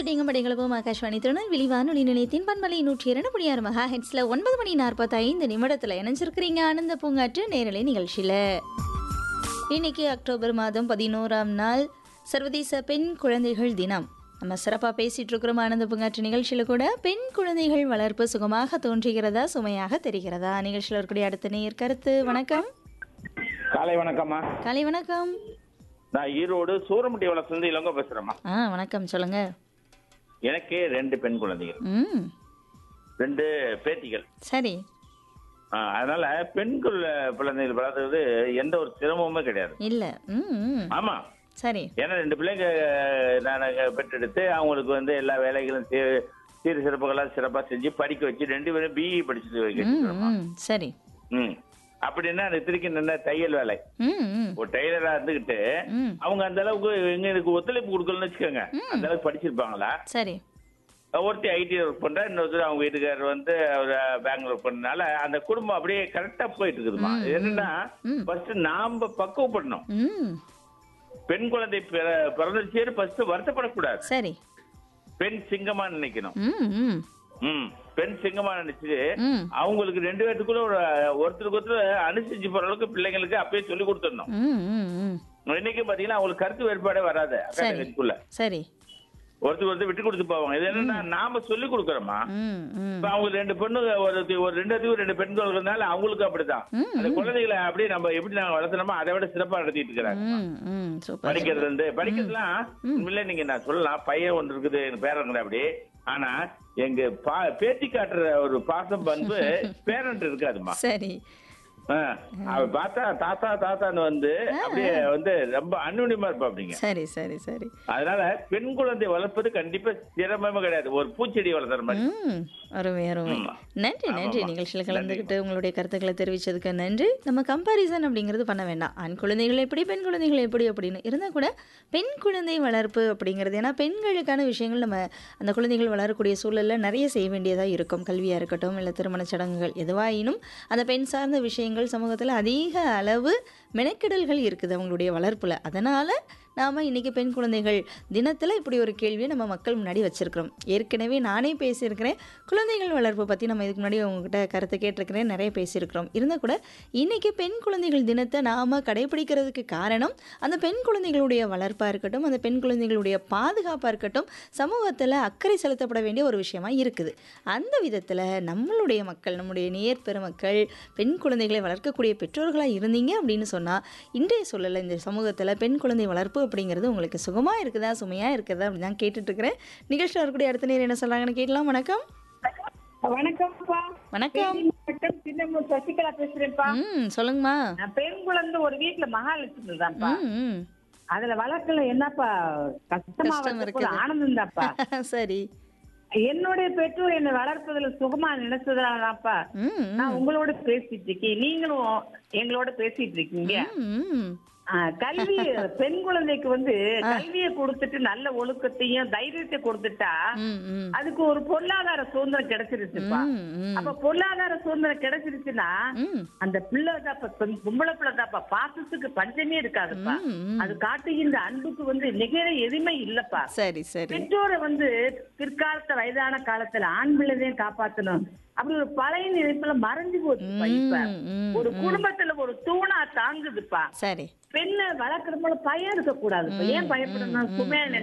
கேட்டுட்டீங்க படைகளுக்கும் ஆகாஷ்வாணி திருநெல்வேலி வானொலி நிலையத்தின் பண்பலை நூற்றி இரண்டு புள்ளி ஆறு மெகா ஹெட்ஸில் ஒன்பது மணி நாற்பத்தைந்து நிமிடத்தில் இணைஞ்சிருக்கிறீங்க ஆனந்த பூங்காற்று நேரலை நிகழ்ச்சியில் இன்னைக்கு அக்டோபர் மாதம் பதினோராம் நாள் சர்வதேச பெண் குழந்தைகள் தினம் நம்ம சிறப்பாக பேசிகிட்டு இருக்கிறோம் ஆனந்த பூங்காற்று நிகழ்ச்சியில் கூட பெண் குழந்தைகள் வளர்ப்பு சுகமாக தோன்றுகிறதா சுமையாக தெரிகிறதா நிகழ்ச்சியில் இருக்கக்கூடிய அடுத்த நேர் கருத்து வணக்கம் காலை வணக்கம்மா காலை வணக்கம் நான் ஈரோடு சூரமுட்டி வளர்ந்து இளங்கோ பேசுறேம்மா ஆ வணக்கம் சொல்லுங்க எனக்கு ரெண்டு பெண் குழந்தைகள் ம் ரெண்டு பேத்திகள் சரி ஆ, அதனால பெண் குழ- குழந்தைகள் வளர்த்துறது எந்த ஒரு சிரமமுமே கிடையாது இல்லை ம் ம் ஆமா சரி ஏன்னா ரெண்டு பிள்ளைங்க நான் பெற்றெடுத்து அவங்களுக்கு வந்து எல்லா வேலைகளும் சீ- சீர் சிறப்புகளாக சிறப்பா செஞ்சு படிக்க வச்சு ரெண்டு பேரும் பிஇ படிச்சுட்டு ம் வைக்கிறோம் ம் சரி ம் அப்படின்னா திருக்கி நின்ன தையல் வேலை ம் ம் ஒரு டெய்லரா இருந்துகிட்டு ம் அவங்க அந்த அளவுக்கு எங்களுக்கு ஒத்துழைப்பு கொடுக்கலன்னு வச்சுக்கோங்க அந்த அளவுக்கு படிச்சிருப்பாங்களா சரி ஒருத்தி ஐடி ஒர்க் பண்றா இன்னொருத்தர் அவங்க வீட்டுக்காரர் வந்து அவர் பேங்க்ல ஒர்க் பண்ணனால அந்த குடும்பம் அப்படியே கரெக்டா போயிட்டு இருக்குதுமா இது என்னன்னா ம். ஃபர்ஸ்ட் நாம பக்குவப்படணும் ம் பெண் குழந்தை பிற- பிறந்துச்சு ஃபர்ஸ்ட் வருத்தப்படக்கூடாது சரி பெண் சிங்கமா நினைக்கணும் ம் ம் ம் பெண் சிங்கமா நினைச்சு ம் அவங்களுக்கு ரெண்டு பேர்த்துக்குள்ள ஒரு ஒருத்தருக்கு ஒருத்தர் அனுசரிச்சு போற அளவுக்கு பிள்ளைங்களுக்கு அப்பயே சொல்லி கொடுத்துடணும் ம் ம் ம் இன்னைக்கு பாத்தீங்கன்னா அவங்களுக்கு கருத்து வேறுபாடே வராது அக்கா சரி. தங்கச்சிக்குள்ள சரி ஒருத்தர் ஒருத்தர் விட்டு கொடுத்து போவாங்க இது என்னன்னா நாம சொல்லி கொடுக்குறோமா ம் ம் இப்ப அவங்க ரெண்டு பெண்ணு ஒரு ஒரு ரெண்டு பேத்துக்கும் ரெண்டு பெண்கள் இருக்கிறதுனால அவங்களுக்கு அப்படிதான் ம், அந்த குழந்தைகளை அப்படியே நம்ம எப்படி நாங்க வளர்த்தனமோ அதை விட சிறப்பா நடத்திட்டு இருக்கிறாங்க ம் ம் சூப்பர் படிக்கிறது வந்து படிக்கிறதுலாம் உண்மையிலே நீங்க நான் சொல்லலாம் பையன் ஒன்று இருக்குது என் பேரங்க அப்படி ஆனா எங்க பா பேத்தி காட்டுற ஒரு பாசம் பண்பு பேரண்ட் இருக்காதுமா சரி ஆ, அவ பார்த்தா தாத்தா தாத்தான்னு வந்து அப்படியே வந்து ரொம்ப அன்னுணியமா இருப்பா அப்படிங்க சரி சரி சரி அதனால பெண் குழந்தை வளர்ப்பது கண்டிப்பா சிரமமே கிடையாது ஒரு பூச்செடி வளர்த்துற மாதிரி ம் அருமை அருமை ஆமா. நன்றி நன்றி ஆமாமா. நிகழ்ச்சியில் கலந்துக்கிட்டு உங்களுடைய கருத்துக்களை தெரிவிச்சதுக்கு நன்றி நம்ம கம்பாரிசன் அப்படிங்கிறது பண்ண வேண்டாம் ஆண் குழந்தைகள் எப்படி பெண் குழந்தைகள் எப்படி அப்படின்னு இருந்தால் கூட பெண் குழந்தை வளர்ப்பு அப்படிங்கிறது ஏன்னா பெண்களுக்கான விஷயங்கள் நம்ம அந்த குழந்தைகள் வளரக்கூடிய சூழலில் நிறைய செய்ய வேண்டியதாக இருக்கும் கல்வியாக இருக்கட்டும் இல்லை திருமண சடங்குகள் எதுவாயினும் அந்த பெண் சார்ந்த விஷயங்கள் சமூகத்தில் அதிக அளவு மெனக்கெடல்கள் இருக்குது அவங்களுடைய வளர்ப்பில் அதனால் நாம் இன்றைக்கி பெண் குழந்தைகள் தினத்தில் இப்படி ஒரு கேள்வியை நம்ம மக்கள் முன்னாடி வச்சுருக்கிறோம் ஏற்கனவே நானே பேசியிருக்கிறேன் குழந்தைகள் வளர்ப்பு பற்றி நம்ம இதுக்கு முன்னாடி உங்ககிட்ட கருத்து கேட்டிருக்கிறேன் நிறைய பேசியிருக்கிறோம் இருந்தால் கூட இன்றைக்கி பெண் குழந்தைகள் தினத்தை நாம் கடைபிடிக்கிறதுக்கு காரணம் அந்த பெண் குழந்தைகளுடைய வளர்ப்பாக இருக்கட்டும் அந்த பெண் குழந்தைகளுடைய பாதுகாப்பாக இருக்கட்டும் சமூகத்தில் அக்கறை செலுத்தப்பட வேண்டிய ஒரு விஷயமா இருக்குது அந்த விதத்தில் நம்மளுடைய மக்கள் நம்முடைய நேர் பெருமக்கள் பெண் குழந்தைகளை வளர்க்கக்கூடிய பெற்றோர்களாக இருந்தீங்க அப்படின்னு சொன்னால் இன்றைய சூழலில் இந்த சமூகத்தில் பெண் குழந்தை வளர்ப்பு அப்படிங்கிறது உங்களுக்கு சுகமாக இருக்குதா சுமையாக இருக்குதா அப்படி தான் கேட்டுட்ருக்கிறேன் நிகழ்ச்சியில் இருக்கக்கூடிய அடுத்த நேரம் என்ன சொல்கிறாங்கன்னு கேட்கலாம் வணக்கம் வணக்கம்ப்பா வணக்கம் வணக்கம் சின்னமூர் சசிகலா பேசுறேன்ப்பா ம் சொல்லுங்கம்மா நான் பெண் குழந்தை ஒரு வீட்டுல மகாலட்சுமி தான்ப்பா ம் ம் அதுல வளர்க்கல என்னப்பா கஷ்டமா கஷ்டம் வளர்க்க இருக்குது. ஆனந்தம் தான்ப்பா சரி என்னுடைய பெற்றோர் என்னை வளர்ப்பதுல சுகமா நினைச்சதுனாலதான்ப்பா ம் ம். நான் உங்களோட பேசிட்டு இருக்கேன் நீங்களும் எங்களோட பேசிட்டு இருக்கீங்க ம், ம். ஆ, கல்வி பெண் குழந்தைக்கு வந்து கல்வியை கொடுத்துட்டு நல்ல ஒழுக்கத்தையும் தைரியத்தை கொடுத்துட்டா ம், ம். அதுக்கு ஒரு பொருளாதார சுதந்திரம் கிடைச்சிருச்சுப்பா ம், ம். அப்ப பொருளாதார சுதந்திரம் கிடைச்சிருச்சுன்னா ம். அந்த பிள்ளை தாப்பா பெண் பொம்பளை பிள்ளை தாப்பா பாசத்துக்கு பஞ்சமே இருக்காதுப்பா ம், ம். அது காட்டுகின்ற அன்புக்கு வந்து நிகர எதுவுமே இல்லப்பா சரி சரி பெற்றோரை வந்து பிற்காலத்த வயதான காலத்துல ஆண் பிள்ளைதையும் காப்பாத்தணும் அப்படி ஒரு பழைய நினைப்புல மறைஞ்சு போச்சுப்பா இப்ப ம், ம், ஒரு குடும்பத்துல ஒரு தூணா தாங்குதுப்பா சரி பெண்ணை வளர்க்கற போல பயம் இருக்க கூடாது ஏன் பயப்படணும் சுமையா நினை